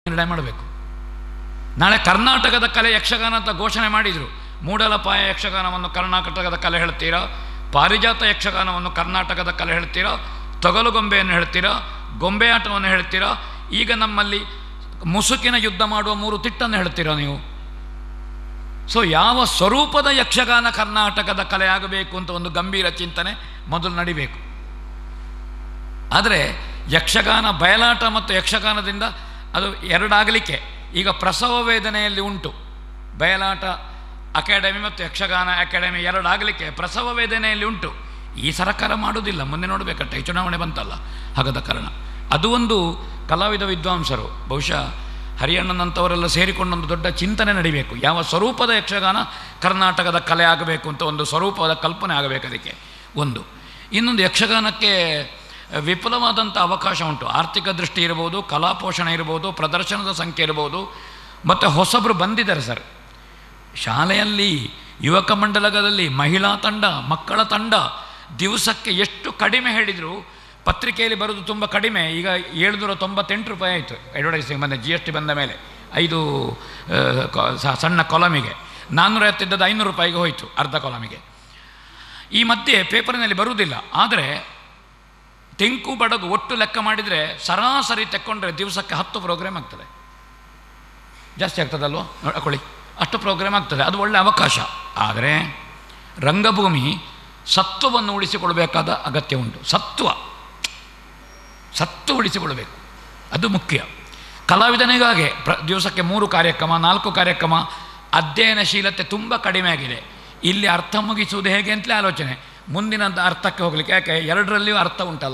ನಿರ್ಣಯ ಮಾಡಬೇಕು ನಾಳೆ ಕರ್ನಾಟಕದ ಕಲೆ ಯಕ್ಷಗಾನ ಅಂತ ಘೋಷಣೆ ಮಾಡಿದರು ಮೂಡಲಪಾಯ ಯಕ್ಷಗಾನವನ್ನು ಕರ್ನಾಟಕದ ಕಲೆ ಹೇಳ್ತೀರಾ ಪಾರಿಜಾತ ಯಕ್ಷಗಾನವನ್ನು ಕರ್ನಾಟಕದ ಕಲೆ ಹೇಳ್ತೀರಾ ತೊಗಲುಗೊಂಬೆಯನ್ನು ಹೇಳ್ತೀರಾ ಗೊಂಬೆ ಆಟವನ್ನು ಹೇಳ್ತೀರಾ ಈಗ ನಮ್ಮಲ್ಲಿ ಮುಸುಕಿನ ಯುದ್ಧ ಮಾಡುವ ಮೂರು ತಿಟ್ಟನ್ನು ಹೇಳ್ತೀರಾ ನೀವು ಸೊ ಯಾವ ಸ್ವರೂಪದ ಯಕ್ಷಗಾನ ಕರ್ನಾಟಕದ ಕಲೆ ಆಗಬೇಕು ಅಂತ ಒಂದು ಗಂಭೀರ ಚಿಂತನೆ ಮೊದಲು ನಡಿಬೇಕು ಆದರೆ ಯಕ್ಷಗಾನ ಬಯಲಾಟ ಮತ್ತು ಯಕ್ಷಗಾನದಿಂದ ಅದು ಎರಡಾಗಲಿಕ್ಕೆ ಈಗ ಪ್ರಸವ ವೇದನೆಯಲ್ಲಿ ಉಂಟು ಬಯಲಾಟ ಅಕಾಡೆಮಿ ಮತ್ತು ಯಕ್ಷಗಾನ ಅಕಾಡೆಮಿ ಎರಡಾಗಲಿಕ್ಕೆ ಪ್ರಸವ ವೇದನೆಯಲ್ಲಿ ಉಂಟು ಈ ಸರ್ಕಾರ ಮಾಡೋದಿಲ್ಲ ಮುಂದೆ ನೋಡಬೇಕಟ್ಟೆ ಈ ಚುನಾವಣೆ ಬಂತಲ್ಲ ಹಾಗದ ಕಾರಣ ಅದು ಒಂದು ಕಲಾವಿದ ವಿದ್ವಾಂಸರು ಬಹುಶಃ ಹರಿಯಣ್ಣನಂಥವರೆಲ್ಲ ಸೇರಿಕೊಂಡು ಒಂದು ದೊಡ್ಡ ಚಿಂತನೆ ನಡಿಬೇಕು ಯಾವ ಸ್ವರೂಪದ ಯಕ್ಷಗಾನ ಕರ್ನಾಟಕದ ಕಲೆ ಆಗಬೇಕು ಅಂತ ಒಂದು ಸ್ವರೂಪದ ಕಲ್ಪನೆ ಆಗಬೇಕು ಅದಕ್ಕೆ ಒಂದು ಇನ್ನೊಂದು ಯಕ್ಷಗಾನಕ್ಕೆ ವಿಪುಲವಾದಂಥ ಅವಕಾಶ ಉಂಟು ಆರ್ಥಿಕ ದೃಷ್ಟಿ ಇರ್ಬೋದು ಕಲಾ ಪೋಷಣೆ ಇರ್ಬೋದು ಪ್ರದರ್ಶನದ ಸಂಖ್ಯೆ ಇರ್ಬೋದು ಮತ್ತು ಹೊಸಬರು ಬಂದಿದ್ದಾರೆ ಸರ್ ಶಾಲೆಯಲ್ಲಿ ಯುವಕ ಮಂಡಲದಲ್ಲಿ ಮಹಿಳಾ ತಂಡ ಮಕ್ಕಳ ತಂಡ ದಿವಸಕ್ಕೆ ಎಷ್ಟು ಕಡಿಮೆ ಹೇಳಿದರು ಪತ್ರಿಕೆಯಲ್ಲಿ ಬರೋದು ತುಂಬ ಕಡಿಮೆ ಈಗ ಏಳ್ನೂರ ತೊಂಬತ್ತೆಂಟು ರೂಪಾಯಿ ಆಯಿತು ಅಡ್ವರ್ಟೈಸಿಂಗ್ ಬಂದ ಜಿ ಎಸ್ ಟಿ ಬಂದ ಮೇಲೆ ಐದು ಆ, ಕ- ಸ- ಸಣ್ಣ ಕೊಲಮಿಗೆ ನಾನ್ನೂರ ಐವತ್ತಿದ್ದದ್ದು ಐನೂರು ರೂಪಾಯಿಗೆ ಹೋಯಿತು ಅರ್ಧ ಕೊಲಮಿಗೆ ಈ ಮಧ್ಯೆ ಪೇಪರಿನಲ್ಲಿ ಬರುವುದಿಲ್ಲ ಆದರೆ ತೆಂಕು ಬಡಗು ಒಟ್ಟು ಲೆಕ್ಕ ಮಾಡಿದರೆ ಸರಾಸರಿ ತೆಕ್ಕೊಂಡ್ರೆ ದಿವಸಕ್ಕೆ ಹತ್ತು ಪ್ರೋಗ್ರಾಮ್ ಆಗ್ತದೆ ಜಾಸ್ತಿ ಆಗ್ತದಲ್ವ ಹಾಕೊಳ್ಳಿ ಅಷ್ಟು ಪ್ರೋಗ್ರಾಮ್ ಆಗ್ತದೆ ಅದು ಒಳ್ಳೆಯ ಅವಕಾಶ ಆದರೆ ರಂಗಭೂಮಿ ಸತ್ವವನ್ನು ಉಳಿಸಿಕೊಳ್ಬೇಕಾದ ಅಗತ್ಯ ಉಂಟು ಸತ್ವ ಸತ್ವ ಉಳಿಸಿಕೊಳ್ಬೇಕು ಅದು ಮುಖ್ಯ ಕಲಾವಿದನಿಗಾಗೆ ಪ್ರ ದಿವಸಕ್ಕೆ ಮೂರು ಕಾರ್ಯಕ್ರಮ ನಾಲ್ಕು ಕಾರ್ಯಕ್ರಮ ಅಧ್ಯಯನಶೀಲತೆ ತುಂಬ ಕಡಿಮೆ ಆಗಿದೆ ಇಲ್ಲಿ ಅರ್ಥ ಮುಗಿಸುವುದು ಹೇಗೆ ಅಂತಲೇ ಆಲೋಚನೆ ಮುಂದಿನ ಅರ್ಥಕ್ಕೆ ಹೋಗಲಿಕ್ಕೆ ಯಾಕೆ ಎರಡರಲ್ಲಿಯೂ ಅರ್ಥ ಉಂಟಲ್ಲ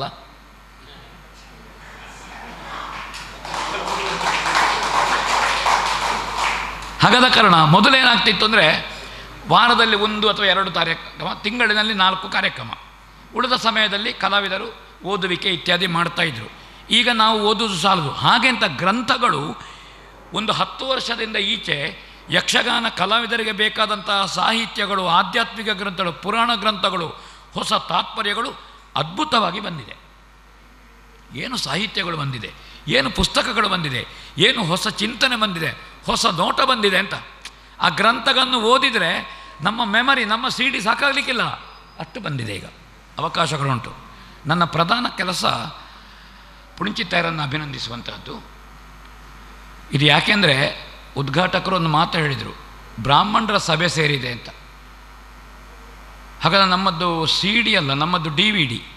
ಹಾಗಾದ ಕಾರಣ ಮೊದಲೇನಾಗ್ತಿತ್ತು ಅಂದರೆ ವಾರದಲ್ಲಿ ಒಂದು ಅಥವಾ ಎರಡು ಕಾರ್ಯಕ್ರಮ ತಿಂಗಳಿನಲ್ಲಿ ನಾಲ್ಕು ಕಾರ್ಯಕ್ರಮ ಉಳಿದ ಸಮಯದಲ್ಲಿ ಕಲಾವಿದರು ಓದುವಿಕೆ ಇತ್ಯಾದಿ ಮಾಡ್ತಾಯಿದ್ರು ಈಗ ನಾವು ಓದುವುದು ಸಾಲದು ಹಾಗೆ ಅಂತ ಗ್ರಂಥಗಳು ಒಂದು ಹತ್ತು ವರ್ಷದಿಂದ ಈಚೆ ಯಕ್ಷಗಾನ ಕಲಾವಿದರಿಗೆ ಬೇಕಾದಂತಹ ಸಾಹಿತ್ಯಗಳು ಆಧ್ಯಾತ್ಮಿಕ ಗ್ರಂಥಗಳು ಪುರಾಣ ಗ್ರಂಥಗಳು ಹೊಸ ತಾತ್ಪರ್ಯಗಳು ಅದ್ಭುತವಾಗಿ ಬಂದಿದೆ ಏನು ಸಾಹಿತ್ಯಗಳು ಬಂದಿದೆ ಏನು ಪುಸ್ತಕಗಳು ಬಂದಿದೆ ಏನು ಹೊಸ ಚಿಂತನೆ ಬಂದಿದೆ ಹೊಸ ನೋಟ ಬಂದಿದೆ ಅಂತ ಆ ಗ್ರಂಥಗಳನ್ನು ಓದಿದರೆ ನಮ್ಮ ಮೆಮರಿ ನಮ್ಮ ಸಿ ಡಿ ಸಾಕಾಗಲಿಕ್ಕಿಲ್ಲ ಅಷ್ಟು ಬಂದಿದೆ ಈಗ ಅವಕಾಶಗಳುಂಟು ನನ್ನ ಪ್ರಧಾನ ಕೆಲಸ ಪುಣಚಿತ್ತಾಯರನ್ನು ಅಭಿನಂದಿಸುವಂತಹದ್ದು ಇದು ಯಾಕೆಂದರೆ ಉದ್ಘಾಟಕರು ಒಂದು ಮಾತು ಹೇಳಿದರು ಬ್ರಾಹ್ಮಣರ ಸಭೆ ಸೇರಿದೆ ಅಂತ ಹಾಗಾದ್ರೆ ನಮ್ಮದು ಸಿ ಡಿ ಅಲ್ಲ ನಮ್ಮದು D V D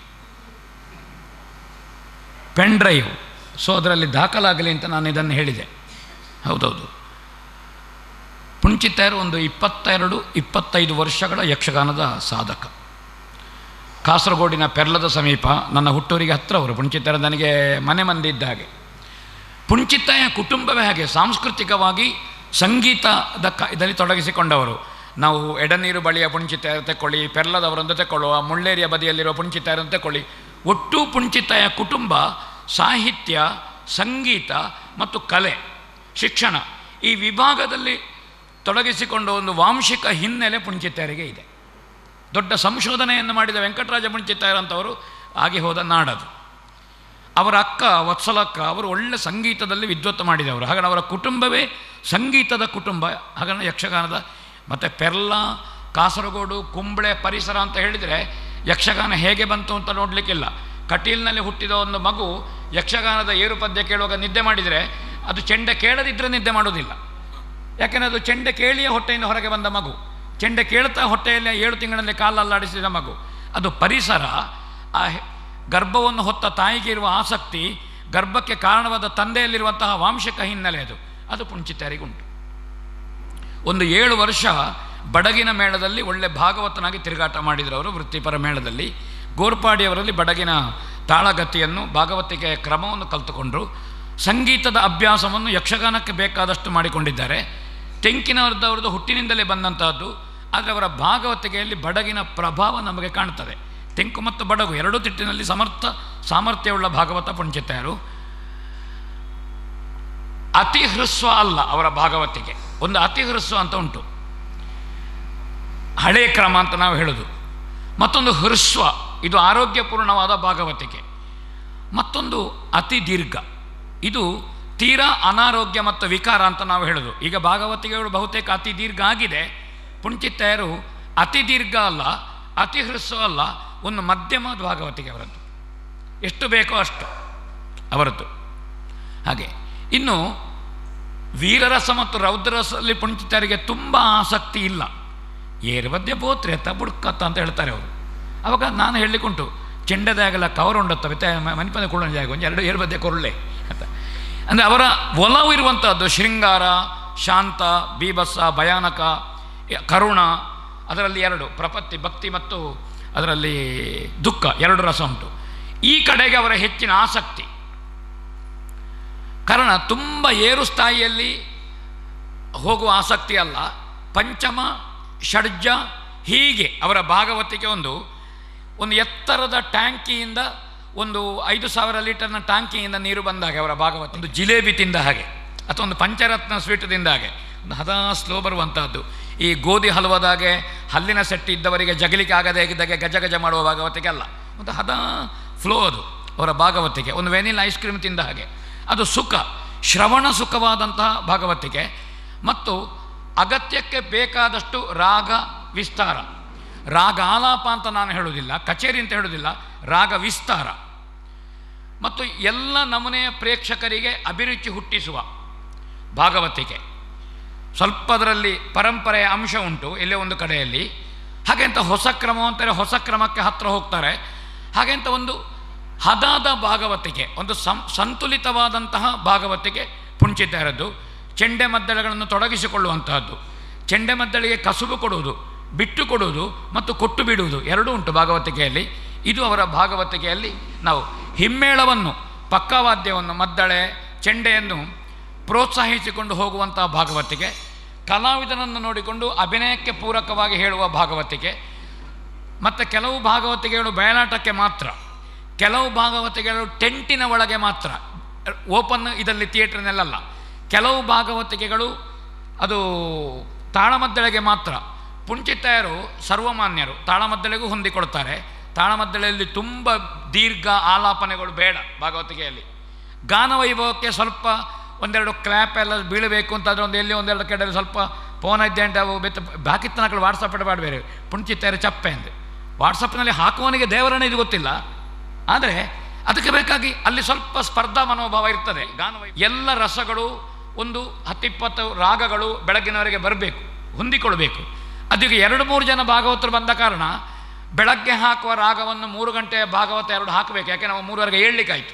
pen drive so ಅದರಲ್ಲಿ ದಾಖಲಾಗಲಿ ಅಂತ ನಾನು ಇದನ್ನು ಹೇಳಿದೆ ಹೌದೌದು ಪುಣ್ಚಿತ್ತಾಯರು ಒಂದು ಇಪ್ಪತ್ತೆರಡು ಇಪ್ಪತ್ತೈದು ವರ್ಷಗಳ ಯಕ್ಷಗಾನದ ಸಾಧಕ ಕಾಸರಗೋಡಿನ ಪೆರ್ಲದ ಸಮೀಪ ನನ್ನ ಹುಟ್ಟೂರಿಗೆ ಹತ್ತಿರ ಅವರು ಪುಣ್ಚಿತ್ತಾಯ ನನಗೆ ಮನೆ ಮಂದಿ ಇದ್ದ ಹಾಗೆ ಪುಣ್ಚಿತ್ತಾಯ ಕುಟುಂಬವೇ ಹಾಗೆ ಸಾಂಸ್ಕೃತಿಕವಾಗಿ ಸಂಗೀತದ ಕ ಇದರಲ್ಲಿ ತೊಡಗಿಸಿಕೊಂಡವರು ನಾವು ಎಡನೀರು ಬಳಿಯ ಪುಣ್ಚಿತ್ತಾಯ ತೆಕ್ಕೊಳ್ಳಿ ಪೆರ್ಲದವರನ್ನು ತೆಕ್ಕೊಳ್ಳುವ ಮುಳ್ಳೇರಿಯ ಬದಿಯಲ್ಲಿರುವ ಪುಣ್ಚಿತ್ತಾಯರನ್ನು ತೆಕ್ಕೊಳ್ಳಿ ಒಟ್ಟು ಪುಣ್ಚಿತ್ತಾಯ ಕುಟುಂಬ ಸಾಹಿತ್ಯ ಸಂಗೀತ ಮತ್ತು ಕಲೆ ಶಿಕ್ಷಣ ಈ ವಿಭಾಗದಲ್ಲಿ ತೊಡಗಿಸಿಕೊಂಡ ಒಂದು ವಾಂಶಿಕ ಹಿನ್ನೆಲೆ ಪುಣ್ಚಿತ್ತಾಯರಿಗೆ ಇದೆ ದೊಡ್ಡ ಸಂಶೋಧನೆಯನ್ನು ಮಾಡಿದ ವೆಂಕಟರಾಜ ಪುಣ್ಚಿತ್ತಾಯರಂಥವರು ಆಗಿ ಹೋದ ನಾಡದು ಅವರ ಅಕ್ಕ ವತ್ಸಲಕ್ಕ ಅವರು ಒಳ್ಳೆ ಸಂಗೀತದಲ್ಲಿ ವಿದ್ವತ್ತು ಮಾಡಿದವರು ಹಾಗಾಗಿ ಅವರ ಕುಟುಂಬವೇ ಸಂಗೀತದ ಕುಟುಂಬ ಹಾಗಾಗಿ ಯಕ್ಷಗಾನದ ಮತ್ತು ಪೆರ್ಲ ಕಾಸರಗೋಡು ಕುಂಬಳೆ ಪರಿಸರ ಅಂತ ಹೇಳಿದರೆ ಯಕ್ಷಗಾನ ಹೇಗೆ ಬಂತು ಅಂತ ನೋಡಲಿಕ್ಕಿಲ್ಲ ಕಟೀಲ್ನಲ್ಲಿ ಹುಟ್ಟಿದ ಒಂದು ಮಗು ಯಕ್ಷಗಾನದ ಏರು ಪದ್ಯ ಕೇಳುವಾಗ ನಿದ್ದೆ ಮಾಡಿದರೆ ಅದು ಚೆಂಡೆ ಕೇಳದಿದ್ದರೆ ನಿದ್ದೆ ಮಾಡೋದಿಲ್ಲ ಯಾಕೆಂದರೆ ಅದು ಚೆಂಡೆ ಕೇಳಿಯೇ ಹೊಟ್ಟೆಯಿಂದ ಹೊರಗೆ ಬಂದ ಮಗು ಚೆಂಡೆ ಕೇಳ್ತಾ ಹೊಟ್ಟೆಯಲ್ಲಿ ಏಳು ತಿಂಗಳಲ್ಲಿ ಕಾಲಲ್ಲಾಡಿಸಿದ ಮಗು ಅದು ಪರಿಸರ ಆ ಹೆ- ಗರ್ಭವನ್ನು ಹೊತ್ತ ತಾಯಿಗೆ ಇರುವ ಆಸಕ್ತಿ ಗರ್ಭಕ್ಕೆ ಕಾರಣವಾದ ತಂದೆಯಲ್ಲಿರುವಂತಹ ವಾಂಶಿಕ ಹಿನ್ನೆಲೆ ಅದು ಅದು ಪುಂಚಿತಾರಿಗುಂಟು ಒಂದು ಏಳು ವರ್ಷ ಬಡಗಿನ ಮೇಳದಲ್ಲಿ ಒಳ್ಳೆ ಭಾಗವತನಾಗಿ ತಿರುಗಾಟ ಮಾಡಿದರು ಅವರು ವೃತ್ತಿಪರ ಮೇಳದಲ್ಲಿ ಗೋರ್ಪಾಡಿಯವರಲ್ಲಿ ಬಡಗಿನ ತಾಳಗತಿಯನ್ನು ಭಾಗವತಿಕೆಯ ಕ್ರಮವನ್ನು ಕಲಿತುಕೊಂಡರು ಸಂಗೀತದ ಅಭ್ಯಾಸವನ್ನು ಯಕ್ಷಗಾನಕ್ಕೆ ಬೇಕಾದಷ್ಟು ಮಾಡಿಕೊಂಡಿದ್ದಾರೆ ತೆಂಕಿನವರದವ್ರದ್ದು ಹುಟ್ಟಿನಿಂದಲೇ ಬಂದಂತಹದ್ದು ಆದರೆ ಅವರ ಭಾಗವತಿಕೆಯಲ್ಲಿ ಬಡಗಿನ ಪ್ರಭಾವ ನಮಗೆ ಕಾಣ್ತದೆ ತೆಂಕು ಮತ್ತು ಬಡಗು ಎರಡೂ ತಿಟ್ಟಿನಲ್ಲಿ ಸಮರ್ಥ ಸಾಮರ್ಥ್ಯವುಳ್ಳ ಭಾಗವತ ಪುಂಚಿತಾಯರು ಅತಿ ಹೃಸ್ವ ಅಲ್ಲ ಅವರ ಭಾಗವತಿಗೆ ಒಂದು ಅತಿ ಹೃಸ್ವ ಅಂತ ಉಂಟು ಹಳೆ ಕ್ರಮ ಅಂತ ನಾವು ಹೇಳೋದು ಮತ್ತೊಂದು ಹೃಸ್ವ ಇದು ಆರೋಗ್ಯಪೂರ್ಣವಾದ ಭಾಗವತಿಕೆ ಮತ್ತೊಂದು ಅತಿ ದೀರ್ಘ ಇದು ತೀರಾ ಅನಾರೋಗ್ಯ ಮತ್ತು ವಿಕಾರ ಅಂತ ನಾವು ಹೇಳೋದು ಈಗ ಭಾಗವತಿಗಳು ಬಹುತೇಕ ಅತಿ ದೀರ್ಘ ಆಗಿದೆ ಪುಂಚಿತ್ತಾಯರು ಅತಿ ದೀರ್ಘ ಅಲ್ಲ ಅತಿ ಹೃಸ್ವ ಅಲ್ಲ ಒಂದು ಮಧ್ಯಮ ಭಾಗವತಿಗೆ ಅವರದ್ದು ಎಷ್ಟು ಬೇಕೋ ಅಷ್ಟು ಅವರದ್ದು ಹಾಗೆ ಇನ್ನು ವೀರರಸ ಮತ್ತು ರೌದ್ರರಸದಲ್ಲಿ ಪುಂಚಿತರಿಗೆ ತುಂಬ ಆಸಕ್ತಿ ಇಲ್ಲ ಏರ್ವದ್ಯ ಪೋತ್ರೆ ಅತ್ತ ಬುಡ್ಕತ್ತ ಅಂತ ಹೇಳ್ತಾರೆ ಅವರು ಅವಾಗ ನಾನು ಹೇಳಲಿಕ್ಕುಂಟು ಚೆಂಡದಾಗಲ ಕವರುಂಡತ್ತವೆ ಮನಿಪದ ಕುಳ್ಳ ಜಾಗ ಒಂದು ಎರಡು ಏರ್ವದ್ಯ ಕೊರಳೆ ಅಂತ ಅಂದರೆ ಅವರ ಒಲವು ಇರುವಂಥದ್ದು ಶೃಂಗಾರ ಶಾಂತ ಬೀಭತ್ಸ ಭಯಾನಕ ಕರುಣ ಅದರಲ್ಲಿ ಎರಡು ಪ್ರಪತ್ತಿ ಭಕ್ತಿ ಮತ್ತು ಅದರಲ್ಲಿ ದುಃಖ ಎರಡು ರಸ ಉಂಟು ಈ ಕಡೆಗೆ ಅವರ ಹೆಚ್ಚಿನ ಆಸಕ್ತಿ ಕಾರಣ ತುಂಬ ಏರು ಸ್ಥಾಯಿಯಲ್ಲಿ ಹೋಗುವ ಆಸಕ್ತಿ ಅಲ್ಲ ಪಂಚಮ ಷಡ್ಜ ಹೀಗೆ ಅವರ ಭಾಗವತಿಗೆ ಒಂದು ಒಂದು ಎತ್ತರದ ಟ್ಯಾಂಕಿಯಿಂದ ಒಂದು ಐದು ಸಾವಿರ ಲೀಟರ್ನ ಟ್ಯಾಂಕಿಯಿಂದ ನೀರು ಬಂದಾಗ ಅವರ ಭಾಗವತ ಒಂದು ಜಿಲೇಬಿ ತಿಂದ ಹಾಗೆ ಅಥವಾ ಒಂದು ಪಂಚರತ್ನ ಸ್ವೀಟ್ ತಿಂದ ಹಾಗೆ ಒಂದು ಹದ ಸ್ಲೋ ಬರುವಂತಹದ್ದು ಈ ಗೋಧಿ ಹಲವದಾಗೆ ಹಲ್ಲಿನ ಸೆಟ್ಟಿ ಇದ್ದವರಿಗೆ ಜಗಲಿಕ್ಕೆ ಆಗದೇ ಇದ್ದಾಗೆ ಗಜ ಗಜ ಮಾಡುವ ಭಾಗವತಿಗೆ ಅಲ್ಲ ಒಂದು ಹದ ಫ್ಲೋ ಅದು ಅವರ ಭಾಗವತಿಗೆ ಒಂದು ವೆನಿಲ್ ಐಸ್ ಕ್ರೀಮ್ ತಿಂದ ಹಾಗೆ ಅದು ಸುಖ ಶ್ರವಣ ಸುಖವಾದಂತಹ ಭಾಗವತಿಗೆ ಮತ್ತು ಅಗತ್ಯಕ್ಕೆ ಬೇಕಾದಷ್ಟು ರಾಗ ವಿಸ್ತಾರ ರಾಗ ಆಲಾಪ ಅಂತ ನಾನು ಹೇಳುವುದಿಲ್ಲ ಕಚೇರಿ ಅಂತ ಹೇಳುವುದಿಲ್ಲ ರಾಗ ವಿಸ್ತಾರ ಮತ್ತು ಎಲ್ಲ ನಮೂನೆಯ ಪ್ರೇಕ್ಷಕರಿಗೆ ಅಭಿರುಚಿ ಹುಟ್ಟಿಸುವ ಭಾಗವತಿಕೆ ಸ್ವಲ್ಪ ಅದರಲ್ಲಿ ಪರಂಪರೆಯ ಅಂಶ ಉಂಟು ಎಲ್ಲೇ ಒಂದು ಕಡೆಯಲ್ಲಿ ಹಾಗೆ ಅಂತ ಹೊಸ ಕ್ರಮ ಅಂತಾರೆ ಹೊಸ ಕ್ರಮಕ್ಕೆ ಹತ್ತಿರ ಹೋಗ್ತಾರೆ ಹಾಗೆ ಅಂತ ಒಂದು ಹದಾದ ಭಾಗವತಿಕೆ ಒಂದು ಸಂ ಸಂತುಲಿತವಾದಂತಹ ಭಾಗವತಿಕೆ ಪುಂಚಿತ ಇರೋದು ಚೆಂಡೆ ಮದ್ದಳೆಗಳನ್ನು ತೊಡಗಿಸಿಕೊಳ್ಳುವಂತಹದ್ದು ಚೆಂಡೆ ಮದ್ದಳೆಗೆ ಕಸುಬು ಕೊಡುವುದು ಬಿಟ್ಟು ಕೊಡುವುದು ಮತ್ತು ಕೊಟ್ಟು ಬಿಡುವುದು ಎರಡೂ ಉಂಟು ಭಾಗವತಿಕೆಯಲ್ಲಿ ಇದು ಅವರ ಭಾಗವತಿಕೆಯಲ್ಲಿ ನಾವು ಹಿಮ್ಮೇಳವನ್ನು ಪಕ್ಕವಾದ್ಯವನ್ನು ಮದ್ದಳೆ ಚೆಂಡೆಯನ್ನು ಪ್ರೋತ್ಸಾಹಿಸಿಕೊಂಡು ಹೋಗುವಂತಹ ಭಾಗವತಿಕೆ ಕಲಾವಿದನನ್ನು ನೋಡಿಕೊಂಡು ಅಭಿನಯಕ್ಕೆ ಪೂರಕವಾಗಿ ಹೇಳುವ ಭಾಗವತಿಕೆ ಮತ್ತು ಕೆಲವು ಭಾಗವತಿಕೆಗಳು ಬಯಲಾಟಕ್ಕೆ ಮಾತ್ರ ಕೆಲವು ಭಾಗವತಿಕೆಗಳು ಟೆಂಟಿನ ಒಳಗೆ ಮಾತ್ರ ಓಪನ್ ಇದರಲ್ಲಿ ಥಿಯೇಟ್ರ್ನಲ್ಲಲ್ಲ ಕೆಲವು ಭಾಗವತಿಕೆಗಳು ಅದು ತಾಳಮದ್ದಳೆಗೆ ಮಾತ್ರ ಪುಂಚಿತಾಯರು ಸರ್ವಮಾನ್ಯರು ತಾಳಮದ್ದಳೆಗೂ ಹೊಂದಿಕೊಳ್ತಾರೆ ತಾಳಮದ್ದಳೆಯಲ್ಲಿ ತುಂಬ ದೀರ್ಘ ಆಲಾಪನೆಗಳು ಬೇಡ ಭಾಗವತಿಕೆಯಲ್ಲಿ ಗಾನವೈಭವಕ್ಕೆ ಸ್ವಲ್ಪ ಒಂದೆರಡು ಕ್ಲ್ಯಾಪ್ ಎಲ್ಲ ಬೀಳಬೇಕು ಅಂತಂದರೆ ಒಂದು ಎಲ್ಲಿ ಒಂದೆರಡು ಕಡೆಯಲ್ಲಿ ಸ್ವಲ್ಪ ಫೋನ್ ಇದ್ದೆ ಅಂತ ಅವು ಬೆತ್ತ ಬಾಕಿತ್ತನಗಳು ವಾಟ್ಸಪ್ ಮಾಡಬೇಡ ಪುಂಚಿತ್ತಾಯರು ಚಪ್ಪೆ ಅಂದೆ ವಾಟ್ಸಪ್ನಲ್ಲಿ ಹಾಕುವವನಿಗೆ ದೇವರನ್ನ ಇದು ಗೊತ್ತಿಲ್ಲ ಆದರೆ ಅದಕ್ಕೆ ಬೇಕಾಗಿ ಅಲ್ಲಿ ಸ್ವಲ್ಪ ಸ್ಪರ್ಧಾ ಮನೋಭಾವ ಇರ್ತದೆ ಗಾನವೈ ಎಲ್ಲ ರಸಗಳು ಒಂದು ಹತ್ತಿಪ್ಪತ್ತು ರಾಗಗಳು ಬೆಳಗ್ಗಿನವರೆಗೆ ಬರಬೇಕು ಹೊಂದಿಕೊಳ್ಬೇಕು ಅದಕ್ಕೆ ಎರಡು ಮೂರು ಜನ ಭಾಗವತರು ಬಂದ ಕಾರಣ ಬೆಳಗ್ಗೆ ಹಾಕುವ ರಾಗವನ್ನು ಮೂರು ಗಂಟೆ ಭಾಗವತ ಎರಡು ಹಾಕಬೇಕು ಯಾಕೆ ನಾವು ಮೂರುವರೆಗೆ ಏಳಲಿಕ್ಕಾಯಿತು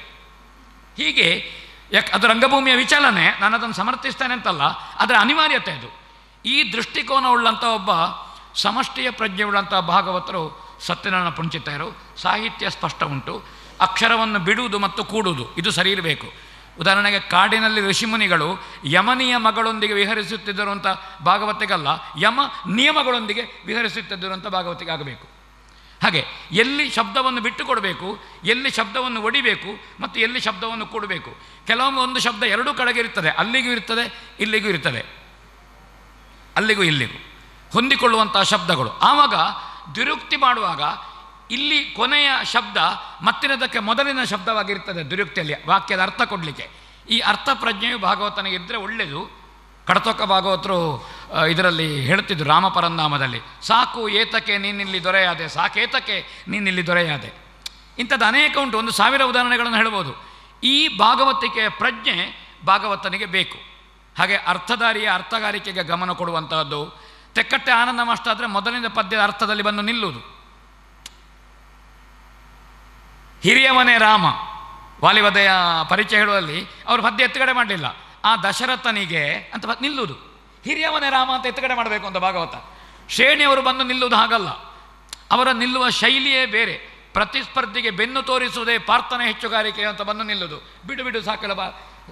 ಹೀಗೆ ಯಾಕೆ ಅದು ರಂಗಭೂಮಿಯ ವಿಚಲನೆ ನಾನು ಅದನ್ನು ಸಮರ್ಥಿಸ್ತೇನೆ ಅಂತಲ್ಲ ಅದರ ಅನಿವಾರ್ಯತೆ ಅದು ಈ ದೃಷ್ಟಿಕೋನ ಉಳ್ಳಂಥ ಒಬ್ಬ ಸಮಷ್ಟಿಯ ಪ್ರಜ್ಞೆ ಉಳ್ಳಂಥ ಭಾಗವತರು ಸತ್ಯನಾರಾಯಣ ಪುಂಚಿತಾಯರು ಸಾಹಿತ್ಯ ಸ್ಪಷ್ಟ ಉಂಟು ಅಕ್ಷರವನ್ನು ಬಿಡುವುದು ಮತ್ತು ಕೂಡುವುದು ಇದು ಸರಿ ಇರಬೇಕು ಉದಾಹರಣೆಗೆ ಕಾಡಿನಲ್ಲಿ ಋಷಿಮುನಿಗಳು ಯಮನಿಯ ಮಗಳೊಂದಿಗೆ ವಿಹರಿಸುತ್ತಿದ್ದರು ಅಂತ ಭಾಗವತಿಗಲ್ಲ ಯಮ ನಿಯಮಗಳೊಂದಿಗೆ ವಿಹರಿಸುತ್ತಿದ್ದರು ಅಂತ ಭಾಗವತಿಗೆ ಆಗಬೇಕು ಹಾಗೆ ಎಲ್ಲಿ ಶಬ್ದವನ್ನು ಬಿಟ್ಟು ಕೊಡಬೇಕು ಎಲ್ಲಿ ಶಬ್ದವನ್ನು ಒಡಿಬೇಕು ಮತ್ತು ಎಲ್ಲಿ ಶಬ್ದವನ್ನು ಕೊಡಬೇಕು ಕೆಲವೊಮ್ಮೆ ಒಂದು ಶಬ್ದ ಎರಡೂ ಕಡೆಗೆ ಇರ್ತದೆ ಅಲ್ಲಿಗೂ ಇರ್ತದೆ ಇಲ್ಲಿಗೂ ಇರ್ತದೆ ಅಲ್ಲಿಗೂ ಇಲ್ಲಿಗೂ ಹೊಂದಿಕೊಳ್ಳುವಂತಹ ಶಬ್ದಗಳು ಆವಾಗ ದುರುಕ್ತಿ ಮಾಡುವಾಗ ಇಲ್ಲಿ ಕೊನೆಯ ಶಬ್ದ ಮತ್ತಿನದಕ್ಕೆ ಮೊದಲಿನ ಶಬ್ದವಾಗಿರ್ತದೆ ದುರುಕ್ತಿಯಲ್ಲಿ ವಾಕ್ಯದ ಅರ್ಥ ಕೊಡಲಿಕ್ಕೆ ಈ ಅರ್ಥ ಪ್ರಜ್ಞೆಯು ಭಾಗವತನಿಗೆ ಇದ್ದರೆ ಒಳ್ಳೆಯದು ಕಡತೊಕ್ಕ ಭಾಗವತರು ಆ, ಇದರಲ್ಲಿ ಹೇಳ್ತಿದ್ರು ರಾಮಪರಂಧಾಮದಲ್ಲಿ ಸಾಕು ಏತಕ್ಕೆ ನೀನಿಲ್ಲಿ ದೊರೆಯಾದೆ ಸಾಕೇತಕ್ಕೆ ನೀನಿಲ್ಲಿ ದೊರೆಯಾದೆ ಇಂಥದ್ದು ಅನೇಕ ಉಂಟು ಒಂದು ಸಾವಿರ ಉದಾಹರಣೆಗಳನ್ನು ಹೇಳ್ಬೋದು ಈ ಭಾಗವತಿಕೆಯ ಪ್ರಜ್ಞೆ ಭಾಗವತನಿಗೆ ಬೇಕು ಹಾಗೆ ಅರ್ಥಧಾರಿಯ ಅರ್ಥಗಾರಿಕೆಗೆ ಗಮನ ಕೊಡುವಂತಹದ್ದು ತೆಕ್ಕಟ್ಟೆ ಆನಂದ ಮಾಷ್ಟ ಆದರೆ ಮೊದಲಿನ ಪದ್ಯದ ಅರ್ಥದಲ್ಲಿ ಬಂದು ನಿಲ್ಲುವುದು ಹಿರಿಯವನೇ ರಾಮ ವಾಲಿವದೆಯ ಪರಿಚಯ ಹೇಳುವಲ್ಲಿ ಅವರು ಪದ್ಯ ಎತ್ತುಗಡೆ ಮಾಡಲಿಲ್ಲ ಆ ದಶರಥನಿಗೆ ಅಂತ ಬ- ನಿಲ್ಲುವುದು ಹಿರಿಯವನೇ ರಾಮ ಅಂತ ಎತ್ತುಗಡೆ ಮಾಡಬೇಕು ಅಂತ ಭಾಗವತ ಶ್ರೇಣಿಯವರು ಬಂದು ನಿಲ್ಲುವುದು ಹಾಗಲ್ಲ ಅವರ ನಿಲ್ಲುವ ಶೈಲಿಯೇ ಬೇರೆ ಪ್ರತಿಸ್ಪರ್ಧಿಗೆ ಬೆನ್ನು ತೋರಿಸುವುದೇ ಪ್ರಾರ್ಥನೆ ಹೆಚ್ಚುಗಾರಿಕೆ ಅಂತ ಬಂದು ನಿಲ್ಲುವುದು ಬಿಡು ಬಿಡು ಸಾಕಲ್ಲ ಬಾ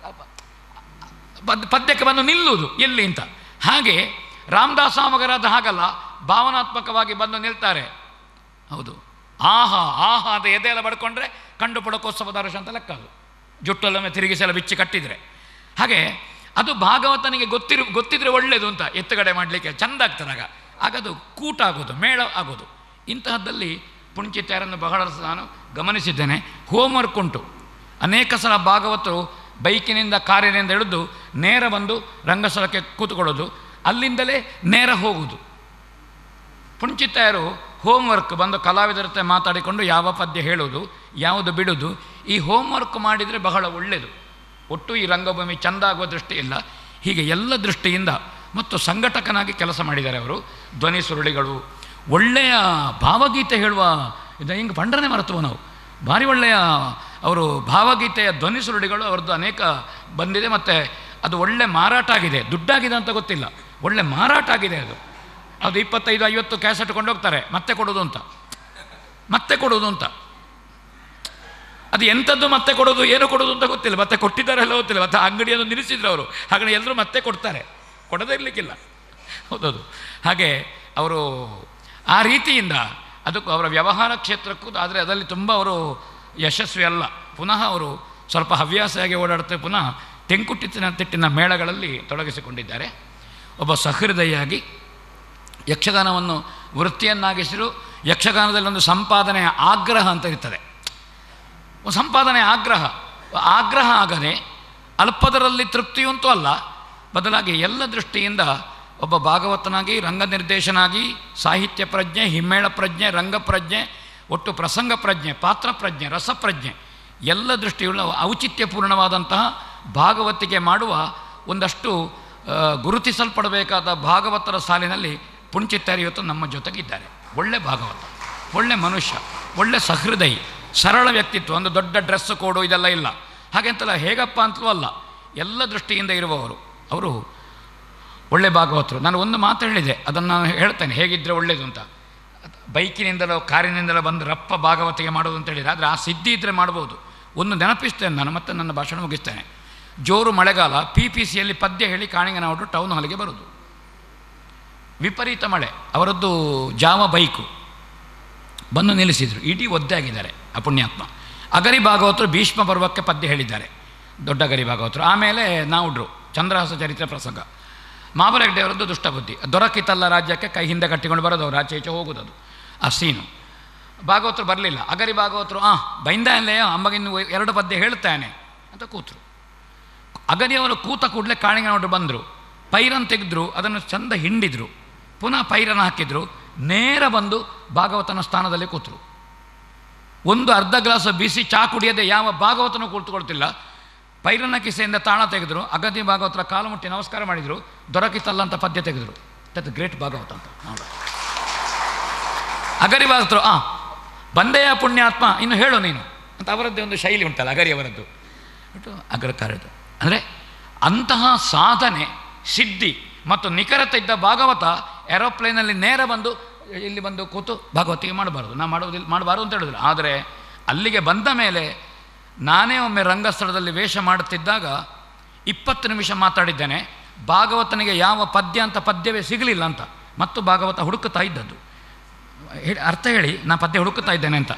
ಪದ್- ಪದ್ಯಕ್ಕೆ ಬಂದು ನಿಲ್ಲುವುದು ಎಲ್ಲಿ ಅಂತ ಹಾಗೆ ರಾಮದಾಸ ಮಗರಾದ ಹಾಗಲ್ಲ ಭಾವನಾತ್ಮಕವಾಗಿ ಬಂದು ನಿಲ್ತಾರೆ ಹೌದು ಆಹಾ ಆಹಾ ಅಂತ ಎದೆಯೆಲ್ಲ ಬಡ್ಕೊಂಡ್ರೆ ಕಂಡು ಪುಡಕೋತ್ಸವದ ವರ್ಷ ಅಂತ ಲೆಕ್ಕ ಅದು ಜುಟ್ಟಲ್ಲೊಮ್ಮೆ ತಿರುಗಿಸೆಲ್ಲ ಬಿಚ್ಚಿ ಕಟ್ಟಿದರೆ ಹಾಗೆ ಅದು ಭಾಗವತನಿಗೆ ಗೊತ್ತಿರು ಗೊತ್ತಿದ್ರೆ ಒಳ್ಳೆಯದು ಅಂತ ಎತ್ತುಗಡೆ ಮಾಡಲಿಕ್ಕೆ ಚಂದ ಆಗ್ತದೆ ಆಗ ಆಗ ಅದು ಕೂಟ ಆಗೋದು ಮೇಳ ಆಗೋದು ಇಂತಹದ್ದಲ್ಲಿ ಪುಣ್ಚಿತ್ಯಾರನ್ನು ಬಹಳ ನಾನು ಗಮನಿಸಿದ್ದೇನೆ ಹೋಮ್ವರ್ಕ್ ಉಂಟು ಅನೇಕ ಸಲ ಭಾಗವತರು ಬೈಕಿನಿಂದ ಕಾರಿನಿಂದ ಇಳಿದು ನೇರ ಬಂದು ರಂಗಸ್ಥಳಕ್ಕೆ ಕೂತ್ಕೊಳ್ಳೋದು ಅಲ್ಲಿಂದಲೇ ನೇರ ಹೋಗುವುದು ಪುಂಚಿತಾಯರು ಹೋಮ್ವರ್ಕ್ ಬಂದು ಕಲಾವಿದರ ಜೊತೆ ಮಾತಾಡಿಕೊಂಡು ಯಾವ ಪದ್ಯ ಹೇಳೋದು ಯಾವುದು ಬಿಡೋದು ಈ ಹೋಮ್ವರ್ಕ್ ಮಾಡಿದರೆ ಬಹಳ ಒಳ್ಳೆಯದು ಒಟ್ಟು ಈ ರಂಗಭೂಮಿ ಚಂದ ಆಗುವ ದೃಷ್ಟಿ ಇಲ್ಲ ಹೀಗೆ ಎಲ್ಲ ದೃಷ್ಟಿಯಿಂದ ಮತ್ತು ಸಂಘಟಕನಾಗಿ ಕೆಲಸ ಮಾಡಿದ್ದಾರೆ ಅವರು ಧ್ವನಿ ಸುರುಳಿಗಳು ಒಳ್ಳೆಯ ಭಾವಗೀತೆ ಹೇಳುವ ಇದು ಹಿಂಗೆ ಪಂಡ್ರನೇ ಮರೆತುವ ನಾವು ಭಾರಿ ಒಳ್ಳೆಯ ಅವರು ಭಾವಗೀತೆಯ ಧ್ವನಿ ಸುರುಳಿಗಳು ಅವ್ರದ್ದು ಅನೇಕ ಬಂದಿದೆ ಮತ್ತು ಅದು ಒಳ್ಳೆ ಮಾರಾಟ ಆಗಿದೆ ದುಡ್ಡಾಗಿದೆ ಅಂತ ಗೊತ್ತಿಲ್ಲ ಒಳ್ಳೆ ಮಾರಾಟ ಆಗಿದೆ ಅದು ಅದು ಇಪ್ಪತ್ತೈದು ಐವತ್ತು ಕ್ಯಾಸೆಟ್ ಕೊಂಡೋಗ್ತಾರೆ ಮತ್ತೆ ಕೊಡೋದು ಅಂತ ಮತ್ತೆ ಕೊಡೋದು ಅಂತ ಅದು ಎಂಥದ್ದು ಮತ್ತೆ ಕೊಡೋದು ಏನು ಕೊಡೋದು ಅಂತ ಗೊತ್ತಿಲ್ಲ ಮತ್ತೆ ಕೊಟ್ಟಿದ್ದಾರೆ ಎಲ್ಲ ಗೊತ್ತಿಲ್ಲ ಮತ್ತೆ ಅಂಗಡಿಯನ್ನು ನಿಲ್ಲಿಸಿದ್ರು ಅವರು ಹಾಗೆ ಎಲ್ಲರೂ ಮತ್ತೆ ಕೊಡ್ತಾರೆ ಕೊಡದೇ ಇರಲಿಕ್ಕಿಲ್ಲ ಹೌದೌದು ಹಾಗೆ ಅವರು ಆ ರೀತಿಯಿಂದ ಅದಕ್ಕೂ ಅವರ ವ್ಯವಹಾರ ಕ್ಷೇತ್ರಕ್ಕೂ ಆದರೆ ಅದರಲ್ಲಿ ತುಂಬ ಅವರು ಯಶಸ್ವಿ ಅಲ್ಲ ಪುನಃ ಅವರು ಸ್ವಲ್ಪ ಹವ್ಯಾಸಿಯಾಗಿ ಓಡಾಡ್ತಾರೆ ಪುನಃ ತೆಂಕುಟ್ಟಿನ ತಿಟ್ಟಿನ ಮೇಳಗಳಲ್ಲಿ ತೊಡಗಿಸಿಕೊಂಡಿದ್ದಾರೆ ಒಬ್ಬ ಸಹೃದಯಾಗಿ ಯಕ್ಷಗಾನವನ್ನು ವೃತ್ತಿಯನ್ನಾಗಿಸಿರು ಯಕ್ಷಗಾನದಲ್ಲಿ ಒಂದು ಸಂಪಾದನೆಯ ಆಗ್ರಹ ಅಂತ ಇರ್ತದೆ ಒಂದು ಸಂಪಾದನೆ ಆಗ್ರಹ ಆಗ್ರಹ ಆಗದೆ ಅಲ್ಪದರಲ್ಲಿ ತೃಪ್ತಿಯುಂತೂ ಅಲ್ಲ ಬದಲಾಗಿ ಎಲ್ಲ ದೃಷ್ಟಿಯಿಂದ ಒಬ್ಬ ಭಾಗವತನಾಗಿ ರಂಗ ನಿರ್ದೇಶನಾಗಿ ಸಾಹಿತ್ಯ ಪ್ರಜ್ಞೆ ಹಿಮ್ಮೇಳ ಪ್ರಜ್ಞೆ ರಂಗ ಪ್ರಜ್ಞೆ ಒಟ್ಟು ಪ್ರಸಂಗ ಪ್ರಜ್ಞೆ ಪಾತ್ರ ಪ್ರಜ್ಞೆ ರಸಪ್ರಜ್ಞೆ ಎಲ್ಲ ದೃಷ್ಟಿಯುಳ್ಳ ಔಚಿತ್ಯಪೂರ್ಣವಾದಂತಹ ಭಾಗವತಿಗೆ ಮಾಡುವ ಒಂದಷ್ಟು ಆ, ಗುರುತಿಸಲ್ಪಡಬೇಕಾದ ಭಾಗವತರ ಸಾಲಿನಲ್ಲಿ ಪುಣ್ಚಿತ್ತಾರಿ ಇವತ್ತು ನಮ್ಮ ಜೊತೆಗಿದ್ದಾರೆ ಒಳ್ಳೆ ಭಾಗವತ ಒಳ್ಳೆ ಮನುಷ್ಯ ಒಳ್ಳೆ ಸಹೃದಯಿ ಸರಳ ವ್ಯಕ್ತಿತ್ವ ಒಂದು ದೊಡ್ಡ ಡ್ರೆಸ್ ಕೋಡು ಇದೆಲ್ಲ ಇಲ್ಲ ಹಾಗೆಂತಲ್ಲ ಹೇಗಪ್ಪ ಅಂತಲೂ ಅಲ್ಲ ಎಲ್ಲ ದೃಷ್ಟಿಯಿಂದ ಇರುವವರು ಅವರು ಒಳ್ಳೆ ಭಾಗವತರು ನಾನು ಒಂದು ಮಾತು ಹೇಳಿದೆ ಅದನ್ನು ನಾನು ಹೇಳ್ತೇನೆ ಹೇಗಿದ್ದರೆ ಒಳ್ಳೆಯದು ಅಂತ ಬೈಕಿನಿಂದಲೋ ಕಾರಿನಿಂದಲೋ ಬಂದು ರಪ್ಪ ಭಾಗವತಿಗೆ ಮಾಡೋದು ಅಂತ ಹೇಳಿದರೆ ಆದರೆ ಆ ಸಿದ್ಧಿ ಇದ್ದರೆ ಮಾಡ್ಬೋದು ಒಂದು ನೆನಪಿಸ್ತೇನೆ ನಾನು ಮತ್ತೆ ನನ್ನ ಭಾಷಣ ಮುಗಿಸ್ತೇನೆ ಜೋರು ಮಳೆಗಾಲ ಪಿ ಪಿ ಸಿಯಲ್ಲಿ ಪದ್ಯ ಹೇಳಿ ಕಾಣಿಗನವರು ಟೌನ್ ಹಾಲಿಗೆ ಬರೋದು ವಿಪರೀತ ಮಳೆ ಅವರದ್ದು ಜಾವ ಬೈಕು ಬಂದು ನಿಲ್ಲಿಸಿದರು ಇಡೀ ಒದ್ದೆ ಆಗಿದ್ದಾರೆ ಆ ಪುಣ್ಯಾತ್ಮ ಅಗರಿ ಭಾಗವತರು ಭೀಷ್ಮ ಪರ್ವಕ್ಕೆ ಪದ್ಯ ಹೇಳಿದ್ದಾರೆ ದೊಡ್ಡ ಅಗರಿ ಭಾಗವತರು ಆಮೇಲೆ ನಾವುಡ್ರು ಚಂದ್ರಹಾಸ ಚರಿತ್ರೆ ಪ್ರಸಂಗ ಮಾಬಲಗಡ್ಡೆ ಅವರದ್ದು ದುಷ್ಟಬುದ್ಧಿ ದೊರಕಿತಲ್ಲ ರಾಜ್ಯಕ್ಕೆ ಕೈ ಹಿಂದೆ ಕಟ್ಟಿಕೊಂಡು ಬರೋದು ಅವ್ರು ಆಚೆ ಈಚೆ ಹೋಗೋದು ಆ ಸೀನು ಭಾಗವತರು ಬರಲಿಲ್ಲ ಅಗರಿ ಭಾಗವತರು ಆ ಬೈಂದ ಅಲ್ಲೇ ಅಮ್ಮಗಿನ್ನು ಎರಡು ಪದ್ಯ ಹೇಳ್ತಾನೆ ಅಂತ ಕೂತರು ಅಗರಿಯವರು ಕೂತ ಕೂಡಲೇ ಕಾಣಿಗನವರು ಬಂದರು ಪೈರನ್ನು ತೆಗೆದ್ರು ಅದನ್ನು ಚಂದ ಹಿಂಡಿದ್ರು ಪುನಃ ಪೈರನ್ನು ಹಾಕಿದ್ರು ನೇರ ಬಂದು ಭಾಗವತನ ಸ್ಥಾನದಲ್ಲಿ ಕೂತರು ಒಂದು ಅರ್ಧ ಗ್ಲಾಸ್ ಬಿಸಿ ಚಾ ಕುಡಿಯದೆ ಯಾವ ಭಾಗವತನೂ ಕುಳಿತುಕೊಳ್ತಿಲ್ಲ ಪೈರನ ಕಿಸೆಯಿಂದ ತಾಣ ತೆಗೆದ್ರು ಅಗದಿ ಭಾಗವತರ ಕಾಲು ಮುಟ್ಟಿ ನಮಸ್ಕಾರ ಮಾಡಿದರು ದೊರಕಿತಲ್ಲ ಅಂತ ಪದ್ಯ ತೆಗೆದರು ದಟ್ ಗ್ರೇಟ್ ಭಾಗವತ ಅಂತ ನೋಡ ಅಗರಿ ಭಾಗವತರು ಆ ಬಂದೆಯ ಪುಣ್ಯಾತ್ಮ ಇನ್ನು ಹೇಳು ನೀನು ಅಂತ ಅವರದ್ದೇ ಒಂದು ಶೈಲಿ ಉಂಟಲ್ಲ ಅಗರಿಯವರದ್ದು ಬಟ್ ಅಗ್ರ ಕಾರ್ಯದ ಅಂದರೆ ಅಂತಹ ಸಾಧನೆ ಸಿದ್ಧಿ ಮತ್ತು ನಿಖರತೆ ಇದ್ದ ಭಾಗವತ ಏರೋಪ್ಲೇನಲ್ಲಿ ನೇರ ಬಂದು ಇಲ್ಲಿ ಬಂದು ಕೂತು ಭಾಗವತಿಗೆ ಮಾಡಬಾರ್ದು ನಾ ಮಾಡೋದಿಲ್ಲ ಮಾಡಬಾರ್ದು ಅಂತ ಹೇಳಿದ್ರು ಆದರೆ ಅಲ್ಲಿಗೆ ಬಂದ ಮೇಲೆ ನಾನೇ ಒಮ್ಮೆ ರಂಗಸ್ಥಳದಲ್ಲಿ ವೇಷ ಮಾಡುತ್ತಿದ್ದಾಗ ಇಪ್ಪತ್ತು ನಿಮಿಷ ಮಾತಾಡಿದ್ದೇನೆ ಭಾಗವತನಿಗೆ ಯಾವ ಪದ್ಯ ಅಂತ ಪದ್ಯವೇ ಸಿಗಲಿಲ್ಲ ಅಂತ ಮತ್ತು ಭಾಗವತ ಹುಡುಕುತ್ತಾ ಇದ್ದದ್ದು ಹೇಳಿ ಅರ್ಥ ಹೇಳಿ ನಾ ಪದ್ಯ ಹುಡುಕುತ್ತಾ ಇದ್ದೇನೆ ಅಂತ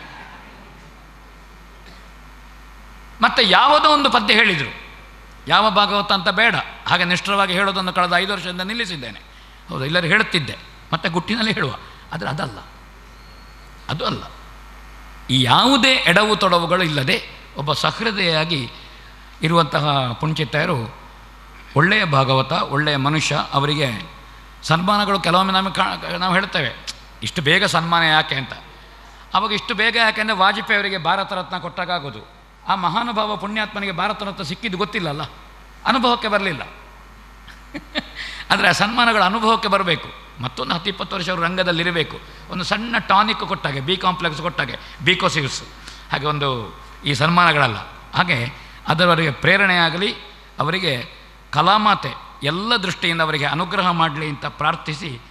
ಮತ್ತೆ ಯಾವುದೋ ಒಂದು ಪದ್ಯ ಹೇಳಿದರು ಯಾವ ಭಾಗವತ ಅಂತ ಬೇಡ ಹಾಗೆ ನಿಷ್ಠರವಾಗಿ ಹೇಳೋದನ್ನು ಕಳೆದ ಐದು ವರ್ಷದಿಂದ ನಿಲ್ಲಿಸಿದ್ದೇನೆ ಹೌದು ಎಲ್ಲರೂ ಹೇಳುತ್ತಿದ್ದೆ ಮತ್ತೆ ಗುಟ್ಟಿನಲ್ಲಿ ಹೇಳುವ ಆದರೆ ಅದಲ್ಲ ಅದು ಅಲ್ಲ ಈ ಯಾವುದೇ ಎಡವು ತೊಡವುಗಳು ಇಲ್ಲದೆ ಒಬ್ಬ ಸಹೃದಯಾಗಿ ಇರುವಂತಹ ಪುಣ್ಚಿತ್ತಾಯರು ಒಳ್ಳೆಯ ಭಾಗವತ ಒಳ್ಳೆಯ ಮನುಷ್ಯ ಅವರಿಗೆ ಸನ್ಮಾನಗಳು ಕೆಲವೊಮ್ಮೆ ನಮಗೆ ಕಾ ನಾವು ಹೇಳ್ತೇವೆ ಇಷ್ಟು ಬೇಗ ಸನ್ಮಾನ ಯಾಕೆ ಅಂತ ಅವಾಗ ಇಷ್ಟು ಬೇಗ ಯಾಕೆ ಅಂದರೆ ವಾಜಪೇಯಿ ಅವರಿಗೆ ಭಾರತ ರತ್ನ ಕೊಟ್ಟಾಗೋದು ಆ ಮಹಾನುಭಾವ ಪುಣ್ಯಾತ್ಮನಿಗೆ ಭಾರತ ರತ್ನ ಸಿಕ್ಕಿದ್ದು ಗೊತ್ತಿಲ್ಲಲ್ಲ ಅನುಭವಕ್ಕೆ ಬರಲಿಲ್ಲ ಆದರೆ ಆ ಸನ್ಮಾನಗಳು ಅನುಭವಕ್ಕೆ ಬರಬೇಕು ಮತ್ತೊಂದು ಹತ್ತು ಇಪ್ಪತ್ತು ವರ್ಷ ಅವರು ರಂಗದಲ್ಲಿರಬೇಕು ಒಂದು ಸಣ್ಣ ಟಾನಿಕ್ ಕೊಟ್ಟಾಗೆ ಬಿ ಕಾಂಪ್ಲೆಕ್ಸ್ ಕೊಟ್ಟಾಗೆ ಬಿಕೋಸಿವ್ಸ್ ಹಾಗೆ ಒಂದು ಈ ಸನ್ಮಾನಗಳಲ್ಲ ಹಾಗೆ ಅದರವರಿಗೆ ಪ್ರೇರಣೆಯಾಗಲಿ ಅವರಿಗೆ ಕಲಾಮಾತೆ ಎಲ್ಲ ದೃಷ್ಟಿಯಿಂದ ಅವರಿಗೆ ಅನುಗ್ರಹ ಮಾಡಲಿ ಅಂತ ಪ್ರಾರ್ಥಿಸಿ